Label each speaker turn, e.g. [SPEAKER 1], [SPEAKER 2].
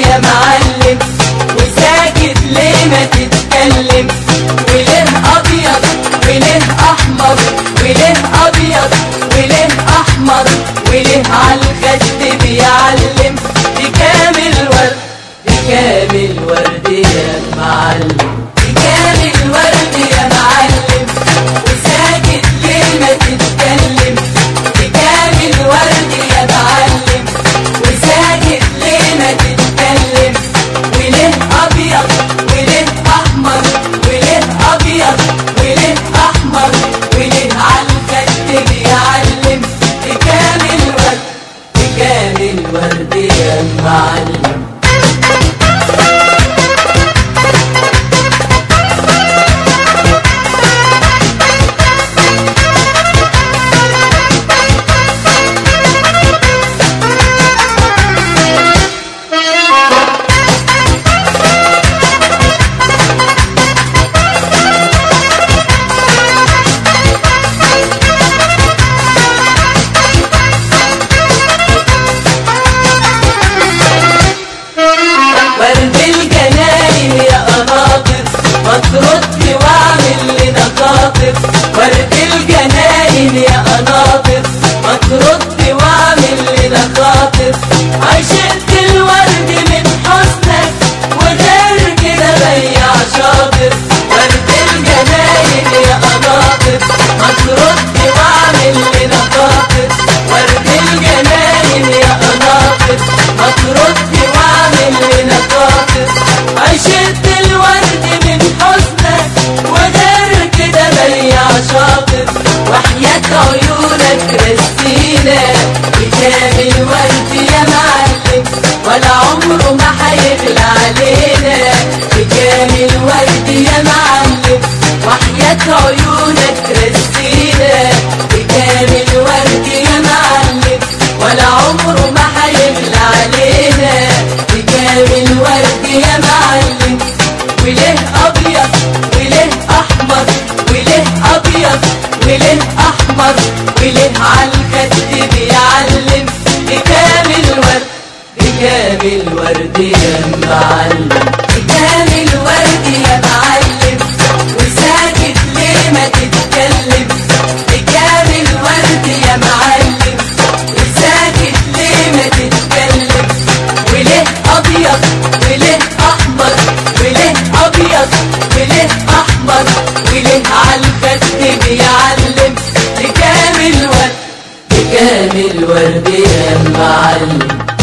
[SPEAKER 1] يا معلم وساكت ليه ما تتكلم وليه ابيض وليه احمر وليه ابيض وليه احمر وليه عالخد بيعلم بكامل ورد بكامل ورد يا معلم بكامل ورد يا معلم وساكت ليه ما تتكلم بكامل ورد يا معلم وساكت ليه ما تتكلم وليه ابيض وليه احمر وليه ابيض وليه احمر وليه عالخد بيعلم بكامل ورد بكامل ورد يا معلم ورد الجناين يا قناطر ما ترد واعمل لنا خاطر ورد الجناين يا قناطر ما ترد واعمل لنا خاطر عشقت الورد من حسنك وغير كده بيع شاطر ورد الجناين يا قناطر ما ترد واعمل لنا خاطر ورد الجناين يا قناطر ما ترد واعمل لنا خاطر عشقت الورد من حسنك وغير كده بيع شاطر وحياة عيونك رسينا بكامل ورد يا معلم ولا عمره ما هيغلى علينا بكامل ورد يا معلم وحياة عيونك رسينا بكامل ورد يا معلم ولا عمره ما هيغلى علينا بكامل ورد يا معلم وليه ابيض وليه احمر وليه ابيض وليه احمر وليه عالخد بيعلم بكامل ورد بكامل ورد يا معلم بكامل ورد يا معلم وساكت ليه ما تتكلم بكامل ورد يا معلم وساكت ليه ما تتكلم وليه ابيض وليه احمر وليه ابيض وليه احمر وليه عالخد بيعلم بكامل ورد بكامل ورد يا معلم